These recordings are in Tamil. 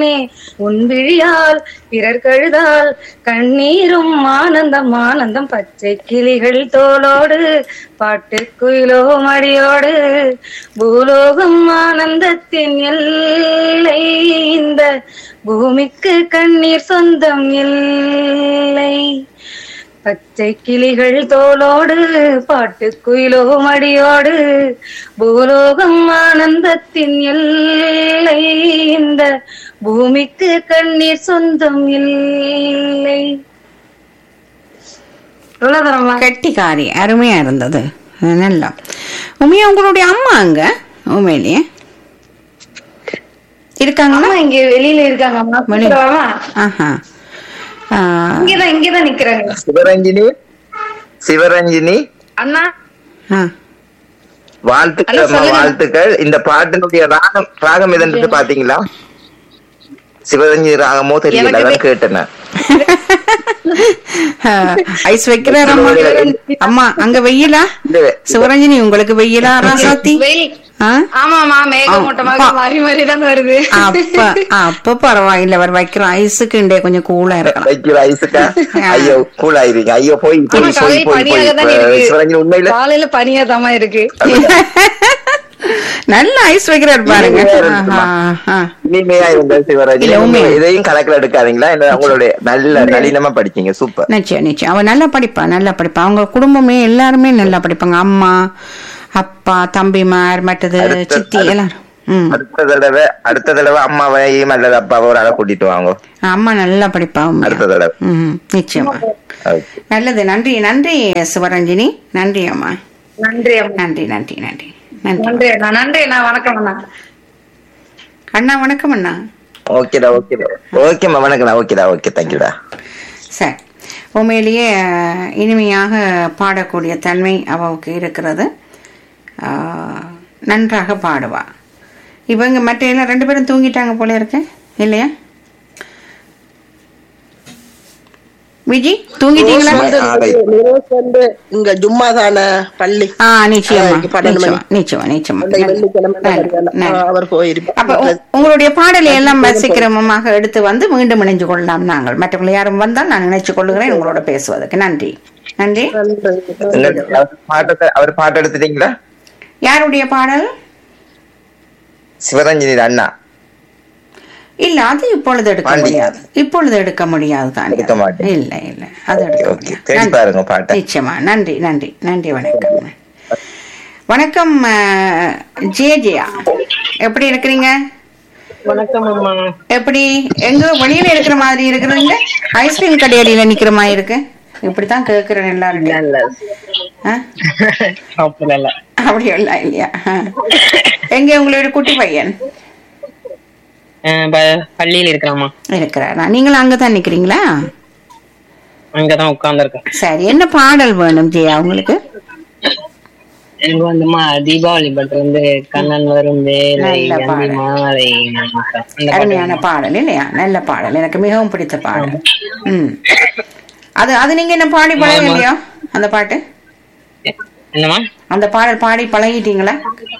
உன் விழியால் பிறர் கழுதால் கண்ணீரும் ஆனந்தம் ஆனந்தம் பச்சை கிளிகள் தோளோடு பாட்டுக்குயிலோ மடியோடு பூலோகம் ஆனந்தத்தின் எல்லை இந்த பூமிக்கு கண்ணீர் சொந்தம் இல்லை பச்சை கிளிகள் தோளோடு பாட்டுக்குயிலோ மடியோடு பூலோகம் ஆனந்தத்தின் எல்லை இந்த பூமிக்கு கண்ணீர் சொந்தம் இல்லை இவ்வளவுதானம்மா? கெட்டிக்காரி அருமையா இருந்தது நல்லா உண்மையா உங்களுடைய அம்மா அங்க உண்மையிலேயே இருக்காங்களா அம்மா இங்க வெளியில இருக்காங்க அம்மா வெளிய. கூப்பிடவாமா? ஆஹா ஆ, இங்கதான் இங்கதான் நிக்கிறாங்க சிவரஞ்சினி சிவரஞ்சினி அண்ணா ஆ. வாழ்த்துக்கள் ஹலோ, அம்மா, சொல்லுங்க. வாழ்த்துக்கள் இந்த பாட்டினுடைய ராகம் ராகம் எதுன்னு பாத்தீங்களா சிவரஞ்சினி ராகமோ தெரியல எனக்கு அதான் கேட்டேன் நான். ஆ, ஐஸ் வைக்கிறார் அம்மா அம்மா அங்க வெயிலா இல்ல, சிவரஞ்சனி உங்களுக்கு வெயிலா ராசாத்தி வெயில் ஆ? ஆமாமா மேகமூட்டமாக ஆ. மாறி மாறி தான் வருது அப்ப அப்ப பரவாயில்ல அவர் வைக்கிற ஐஸுக்கு கொஞ்சம் கூலா இருக்கலாம் வைக்கிற ஐஸுக்கா ஐயோ கூல் ஆயிருங்க ஐயோ போய் ஆமா, போய் போய் காலையில போய் போய் பனியாக தான் இப்ப இருக்கு. சிவரஞ்சினி உண்மையில காலையில பனியாதாமா இருக்கு நல்ல ஐஸ் வைக்கிறார் பாருங்க இனிமையா இருக்குமா? ஆஹா, ஆ. இனிமையா இருந்த சிவரஞ்சினி இல்ல, உண்மை. இதையும் கணக்குல எடுக்காதீங்களா என்ன உங்களுடைய நல்ல நளினமா படிச்சீங்க சூப்பர் நிச்சயம் நிச்சயம் அவ நல்லா படிப்பா நல்லா படிப்பா அவங்க குடும்பமே எல்லாருமே நல்லா படிப்பாங்க அம்மா அப்பா தம்பிமார் மற்றது அடுத்த- சித்தி அடுத்த- எல்லாரும் ம் அடுத்த தடவை அடுத்த தடவை அம்மாவையும் அல்லது அப்பாவை ஒரு ஆளை கூட்டிட்டு வாங்க அம்மா நல்லா படிப்பா உண்மையா. அடுத்த தடவை ம் நிச்சயமா Okay. நல்லது நன்றி நன்றி சிவரஞ்சினி நன்றி அம்மா நன்றி அம்மா நன்றி நன்றி நன்றி நன்றி நன்றி அண்ணா நன்றி அண்ணா வணக்கம் அண்ணா அண்ணா வணக்கம் அண்ணா ஓகேடா ஓகேடா ஓகேம்மா வணக்கம்டா ஓகேடா ஓகே தேங்க்யூடா சரி உண்மையிலேயே அஹ், இனிமையாக பாடக்கூடிய தன்மை அவளுக்கு இருக்கிறது ஆஹ், நன்றாக பாடுவா இவங்க மற்ற எல்லாம் ரெண்டு பேரும் தூங்கிட்டாங்க போல இருக்கு இல்லையா விஜி தூங்கிட்டீங்களா ஆடை. நிரோஸ் வந்து இங்க ஜும்மா தானே பள்ளி ஆ நிச்சயமா ஆ, இங்க பன்னெண்டு மணி. நிச்சயமா நிச்சயமா நிச்சயமா அந்த வெள்ளிக்கிழமை தான் வருவாங்க. நல்ல- ஆ, அவர் போயிருப்பார் அப்ப உ- உங்களுடைய பாடலை எல்லாம் சீக்கிரமாக எடுத்து வந்து மீண்டும் இணைஞ்சு கொள்ளலாம் நாங்கள் மற்றவர்கள் யாரும் வந்தால் நான் நினைச்சு கொள்ளுகிறேன் உங்களோட பேசுவதற்கு நன்றி நன்றி என்ன, அவர் பாட்டத்தை அவர் பாட்டு எடுத்துட்டீங்களா யாருடைய பாடல் சிவரஞ்சனி அண்ணா இல்ல அது இப்பொழுது எடுக்க பாண்டி. முடியாது இப்பொழுது எடுக்க முடியாது தானே எடுக்க மாட்டேன். இல்ல இல்ல அது எடுக்க ஓகே முடியாது. தேடி நன்றி. பாருங்க பாட்டை நிச்சயமா நன்றி நன்றி நன்றி வணக்கம் வணக்கம் அஹ், ஜே ஜெயா எப்படி இருக்கிறீங்க வணக்கம் அம்மா எப்படி எங்க வெளியில இருக்கிற மாதிரி இருக்கிறீங்க ஐஸ்கிரீம் கடையடியில நிக்கிற மாதிரி இருக்கு இப்படித்தான் கேக்குறேன் எல்லாரும் இல்ல அப்படி இல்ல அப்படி இல்ல இல்லையா ஆ. எங்க உங்களுடைய குட்டி பையன் அஹ் ப- பள்ளியில இருக்கிறாமா இருக்கிறாரா நீங்களும் அங்கதான் நிக்கிறீங்களா அங்கதான் உட்கார்ந்துருக்கேன் சரி என்ன பாடல் வேணும் ஜெயா உங்களுக்கு எனக்கு வந்துமா தீபாவளி படத்துல இருந்து கண்ணன் வரும் வேலை நல்ல அந்தி பாடல். மாலை நமக்கு. அந்த பாட்டு அருமையான பாடல் இல்லையா நல்ல பாடல் எனக்கு மிகவும் பிடித்த பாடல் ம் அது அது நீங்க என்ன பாடி பழக இல்லையா அந்த பாட்டு என்னமா அந்த பாடல் பாடி பழகிட்டீங்களா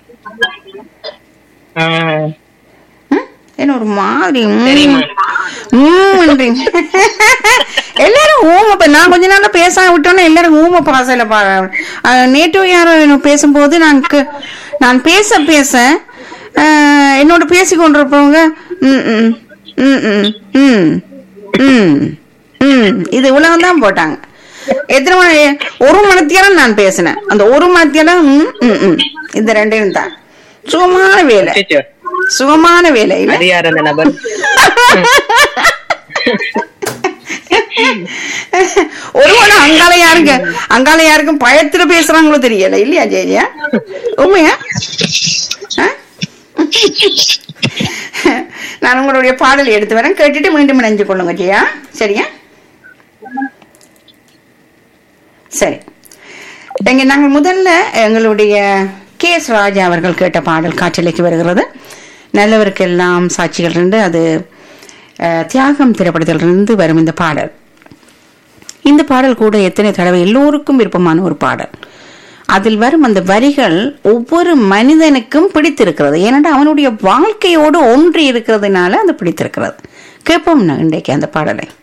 ஆஹ் ம்? என்ன ஒரு மாதிரி ம். தெரியுமா? ம்ன்றீங்க. எல்லாரும் ஊம இப்ப நான் கொஞ்ச நாளா பேச விட்டோன்னே எல்லாரும் ஊம பாசல பா அஹ், நேற்று யாரோ என்ன பேசும்போது நான் கு- நான் பேச பேச அஹ், என்னோட பேசி கொண்டிருப்பவங்க ம், ம், ம், ம், ம், ம், ம். இது உலகம் தான் போட்டாங்க எத்தனை மணி ஒரு மணித்தியாலம் நான் பேசினேன் அந்த ஒரு மணித்தியாலம் ம், ம், ம். இந்த ரெண்டையும் தான் சுகமான வேலை அச்சச்சோ. சுகமான வேலை இல்ல அது யார் அந்த நபர் ஒருவேளை அங்கால யாருக்கு அங்கால யாருக்கும் பயத்துல பேசுறாங்களோ தெரியல இல்லையா ஜெயஜியா உண்மையா ஆ? நான் உங்களுடைய பாடல் எடுத்து வரேன் கேட்டுட்டு மீண்டும் இணைஞ்சு கொள்ளுங்க ஜெயா சரியா சரி எங்க நாங்கள் முதல்ல எங்களுடைய கே எஸ் ராஜா அவர்கள் கேட்ட பாடல் காற்றலைக்கு வருகிறது நல்லவருக்கெல்லாம் சாட்சிகள் இருந்து அது அஹ், தியாகம் திரைப்படத்திலிருந்து வரும் இந்த பாடல் இந்த பாடல் கூட எத்தனை தடவை எல்லோருக்கும் விருப்பமான ஒரு பாடல் அதில் வரும் அந்த வரிகள் ஒவ்வொரு மனிதனுக்கும் பிடித்திருக்கிறது ஏனென்றால் அவனுடைய வாழ்க்கையோடு ஒன்றி இருக்கிறதுனால அது பிடித்திருக்கிறது கேட்போம் நான் இன்றைக்கு அந்த பாடலை